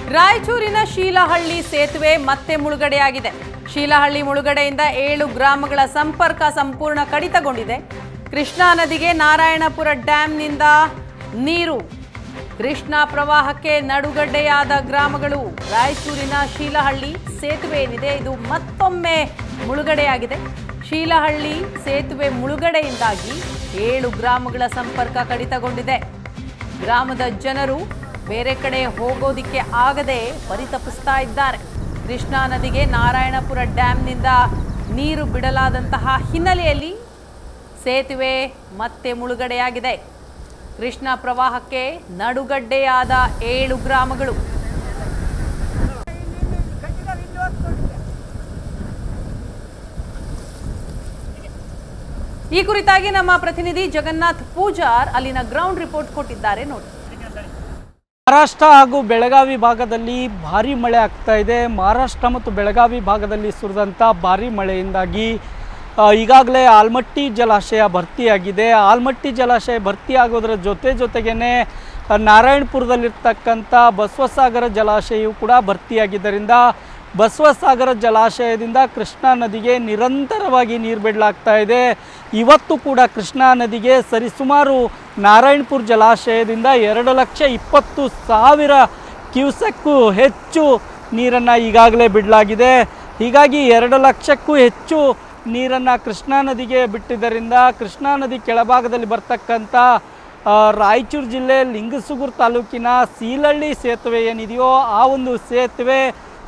ರಾಯಚೂರಿನ ಶೀಲಹಳ್ಳಿ ಸೇತುವೆ ಮತ್ತೆ ಮುಳುಗಡೆಯಾಗಿದೆ ಶೀಲಹಳ್ಳಿ ಮುಳುಗಡೆಯಿಂದ ಏಳು ಗ್ರಾಮಗಳ ಸಂಪರ್ಕ ಸಂಪೂರ್ಣ ಕಡಿತಗೊಂಡಿದೆ ಕೃಷ್ಣಾ ನದಿಗೆ ನಾರಾಯಣಪುರ ಡ್ಯಾಂನಿಂದ ನೀರು ಕೃಷ್ಣಾ ಪ್ರವಾಹಕ್ಕೆ ನಡುಗಡ್ಡೆಯಾದ ಗ್ರಾಮಗಳು ರಾಯಚೂರಿನ ಶೀಲಹಳ್ಳಿ ಸೇತುವೆ ಏನಿದೆ ಇದು ಮತ್ತೊಮ್ಮೆ ಮುಳುಗಡೆಯಾಗಿದೆ ಶೀಲಹಳ್ಳಿ ಸೇತುವೆ ಮುಳುಗಡೆಯಿಂದಾಗಿ ಏಳು ಗ್ರಾಮಗಳ ಸಂಪರ್ಕ ಕಡಿತಗೊಂಡಿದೆ ಗ್ರಾಮದ ಜನರು ಬೇರೆ ಕಡೆ ಹೋಗೋದಿಕ್ಕೆ ಆಗದೆ ಪರಿತಪಿಸ್ತಾ ಇದ್ದಾರೆ ಕೃಷ್ಣಾ ನದಿಗೆ ನಾರಾಯಣಪುರ ಡ್ಯಾಂನಿಂದ ನೀರು ಬಿಡಲಾದಂತಹ ಹಿನ್ನೆಲೆಯಲ್ಲಿ ಸೇತುವೆ ಮತ್ತೆ ಮುಳುಗಡೆಯಾಗಿದೆ ಕೃಷ್ಣಾ ಪ್ರವಾಹಕ್ಕೆ ನಡುಗಡ್ಡೆಯಾದ ಏಳು ಗ್ರಾಮಗಳು ಈ ಕುರಿತಾಗಿ ನಮ್ಮ ಪ್ರತಿನಿಧಿ ಜಗನ್ನಾಥ್ ಪೂಜಾರ್ ಅಲ್ಲಿನ ಗ್ರೌಂಡ್ ರಿಪೋರ್ಟ್ ಕೊಟ್ಟಿದ್ದಾರೆ ನೋಡಿ ಮಹಾರಾಷ್ಟ್ರ ಹಾಗೂ ಬೆಳಗಾವಿ ಭಾಗದಲ್ಲಿ ಭಾರಿ ಮಳೆ ಆಗ್ತಾ ಇದೆ ಮಹಾರಾಷ್ಟ್ರ ಮತ್ತು ಬೆಳಗಾವಿ ಭಾಗದಲ್ಲಿ ಸುರಿದಂಥ ಭಾರಿ ಮಳೆಯಿಂದಾಗಿ ಆ, ಈಗಾಗಲೇ ಆಲ್ಮಟ್ಟಿ ಜಲಾಶಯ ಭರ್ತಿಯಾಗಿದೆ ಆಲ್ಮಟ್ಟಿ ಜಲಾಶಯ ಭರ್ತಿಯಾಗೋದ್ರ ಜೊತೆ ಜೊತೆಗೇನೆ ಆ, ನಾರಾಯಣಪುರದಲ್ಲಿರ್ತಕ್ಕಂಥ ಬಸವಸಾಗರ ಜಲಾಶಯವು ಕೂಡ ಭರ್ತಿಯಾಗಿದ್ದರಿಂದ ಬಸವಸಾಗರ ಜಲಾಶಯದಿಂದ ಕೃಷ್ಣಾ ನದಿಗೆ ನಿರಂತರವಾಗಿ ನೀರು ಬಿಡಲಾಗ್ತಾ ಇದೆ ಇವತ್ತು ಕೂಡ ಕೃಷ್ಣಾ ನದಿಗೆ ಸರಿಸುಮಾರು ನಾರಾಯಣಪುರ ಜಲಾಶಯದಿಂದ ಎರಡು ಲಕ್ಷ ಇಪ್ಪತ್ತು ಸಾವಿರ ಕ್ಯೂಸೆಕ್ಕು ಹೆಚ್ಚು ನೀರನ್ನು ಈಗಾಗಲೇ ಬಿಡಲಾಗಿದೆ ಹೀಗಾಗಿ ಎರಡು ಲಕ್ಷಕ್ಕೂ ಹೆಚ್ಚು ನೀರನ್ನು ಕೃಷ್ಣಾ ನದಿಗೆ ಬಿಟ್ಟಿದ್ದರಿಂದ ಕೃಷ್ಣಾ ನದಿ ಕೆಳಭಾಗದಲ್ಲಿ ಬರ್ತಕ್ಕಂಥ ಆ, ರಾಯಚೂರು ಜಿಲ್ಲೆ ಲಿಂಗಸುಗೂರು ತಾಲೂಕಿನ ಸೀಲಳ್ಳಿ ಸೇತುವೆ ಏನಿದೆಯೋ ಆ ಒಂದು ಸೇತುವೆ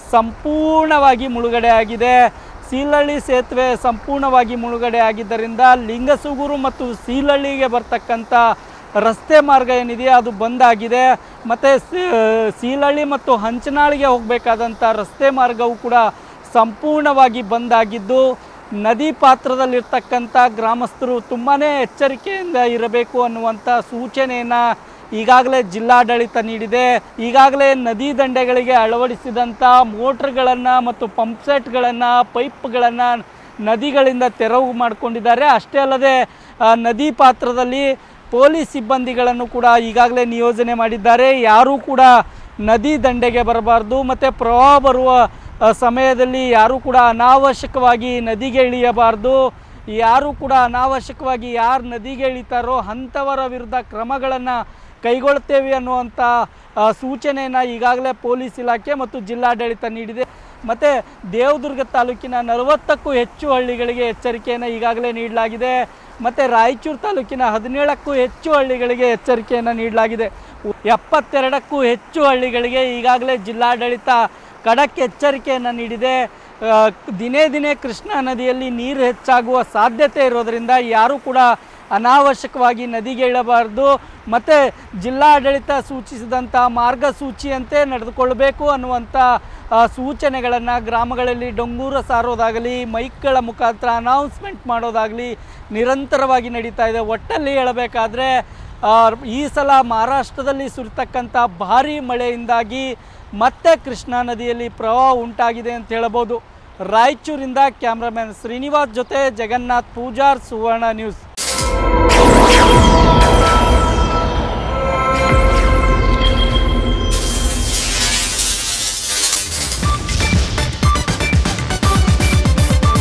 ಸಂಪೂರ್ಣವಾಗಿ ಮುಳುಗಡೆ ಆಗಿದೆ ಸೀಲಳ್ಳಿ ಸೇತುವೆ ಸಂಪೂರ್ಣವಾಗಿ ಮುಳುಗಡೆ ಆಗಿದ್ದರಿಂದ ಲಿಂಗಸುಗೂರು ಮತ್ತು ಸೀಲಳ್ಳಿಗೆ ಬರ್ತಕ್ಕಂಥ ರಸ್ತೆ ಮಾರ್ಗ ಏನಿದೆಯೋ ಅದು ಬಂದಾಗಿದೆ ಮತ್ತು ಸೀಲಳ್ಳಿ ಮತ್ತು ಹಂಚನಾಳಿಗೆ ಹೋಗಬೇಕಾದಂಥ ರಸ್ತೆ ಮಾರ್ಗವು ಕೂಡ ಸಂಪೂರ್ಣವಾಗಿ ಬಂದಾಗಿದ್ದು ನದಿ ಪಾತ್ರದಲ್ಲಿರ್ತಕ್ಕಂಥ ಗ್ರಾಮಸ್ಥರು ತುಂಬಾ ಎಚ್ಚರಿಕೆಯಿಂದ ಇರಬೇಕು ಅನ್ನುವಂಥ ಸೂಚನೆಯನ್ನು ಈಗಾಗಲೇ ಜಿಲ್ಲಾಡಳಿತ ನೀಡಿದೆ ಈಗಾಗಲೇ ನದಿ ದಂಡೆಗಳಿಗೆ ಅಳವಡಿಸಿದಂಥ ಮೋಟ್ರ್ಗಳನ್ನು ಮತ್ತು ಪಂಪ್ಸೆಟ್ಗಳನ್ನು ಪೈಪ್ಗಳನ್ನು ನದಿಗಳಿಂದ ತೆರವು ಮಾಡಿಕೊಂಡಿದ್ದಾರೆ ಅಷ್ಟೇ ಅಲ್ಲದೆ ಆ, ನದಿ ಪಾತ್ರದಲ್ಲಿ ಪೊಲೀಸ್ ಸಿಬ್ಬಂದಿಗಳನ್ನು ಕೂಡ ಈಗಾಗಲೇ ನಿಯೋಜನೆ ಮಾಡಿದ್ದಾರೆ ಯಾರೂ ಕೂಡ ನದಿ ದಂಡೆಗೆ ಬರಬಾರ್ದು ಮತ್ತು ಪ್ರವಾಹ ಬರುವ ಆ, ಸಮಯದಲ್ಲಿ ಯಾರೂ ಕೂಡ ಅನಾವಶ್ಯಕವಾಗಿ ನದಿಗೆ ಇಳಿಯಬಾರ್ದು ಯಾರು ಕೂಡ ಅನಾವಶ್ಯಕವಾಗಿ ಯಾರು ನದಿಗೆ ಇಳಿತಾರೋ ಅಂಥವರ ವಿರುದ್ಧ ಕ್ರಮಗಳನ್ನು ಕೈಗೊಳ್ತೇವೆ ಅನ್ನುವಂಥ ಆ, ಸೂಚನೆಯನ್ನು ಈಗಾಗಲೇ ಪೊಲೀಸ್ ಇಲಾಖೆ ಮತ್ತು ಜಿಲ್ಲಾಡಳಿತ ನೀಡಿದೆ ಮತ್ತು ದೇವದುರ್ಗ ತಾಲೂಕಿನ ನಲವತ್ತಕ್ಕೂ ಹೆಚ್ಚು ಹಳ್ಳಿಗಳಿಗೆ ಎಚ್ಚರಿಕೆಯನ್ನು ಈಗಾಗಲೇ ನೀಡಲಾಗಿದೆ ಮತ್ತು ರಾಯಚೂರು ತಾಲೂಕಿನ ಹದಿನೇಳಕ್ಕೂ ಹೆಚ್ಚು ಹಳ್ಳಿಗಳಿಗೆ ಎಚ್ಚರಿಕೆಯನ್ನು ನೀಡಲಾಗಿದೆ ಎಪ್ಪತ್ತೆರಡಕ್ಕೂ ಹೆಚ್ಚು ಹಳ್ಳಿಗಳಿಗೆ ಈಗಾಗಲೇ ಜಿಲ್ಲಾಡಳಿತ ಖಡಕ್ ಎಚ್ಚರಿಕೆಯನ್ನು ನೀಡಿದೆ ಆ, ದಿನೇ ದಿನೇ ಕೃಷ್ಣಾ ನದಿಯಲ್ಲಿ ನೀರು ಹೆಚ್ಚಾಗುವ ಸಾಧ್ಯತೆ ಇರೋದರಿಂದ ಯಾರೂ ಕೂಡ ಅನಾವಶ್ಯಕವಾಗಿ ನದಿಗೆ ಇಳಬಾರ್ದು ಮತ್ತು ಜಿಲ್ಲಾಡಳಿತ ಸೂಚಿಸಿದಂಥ ಮಾರ್ಗಸೂಚಿಯಂತೆ ನಡೆದುಕೊಳ್ಳಬೇಕು ಅನ್ನುವಂಥ ಸೂಚನೆಗಳನ್ನು ಗ್ರಾಮಗಳಲ್ಲಿ ಡೊಂಗೂರ ಸಾರೋದಾಗಲಿ ಮೈಕ್ಗಳ ಮುಖಾಂತರ ಅನೌನ್ಸ್ಮೆಂಟ್ ಮಾಡೋದಾಗಲಿ ನಿರಂತರವಾಗಿ ನಡೀತಾ ಇದೆ ಒಟ್ಟಲ್ಲಿ ಹೇಳಬೇಕಾದ್ರೆ ಆ, ಈ ಸಲ ಮಹಾರಾಷ್ಟ್ರದಲ್ಲಿ ಸುರಿತಕ್ಕಂಥ ಭಾರೀ ಮಳೆಯಿಂದಾಗಿ ಮತ್ತೆ ಕೃಷ್ಣಾ ನದಿಯಲ್ಲಿ ಪ್ರವಾಹ ಉಂಟಾಗಿದೆ ಅಂತ ಹೇಳ್ಬೋದು ರಾಯಚೂರಿಂದ ಕ್ಯಾಮ್ರಾಮನ್ ಶ್ರೀನಿವಾಸ್ ಜೊತೆ ಜಗನ್ನಾಥ್ ಪೂಜಾರ್ ಸುವರ್ಣ ನ್ಯೂಸ್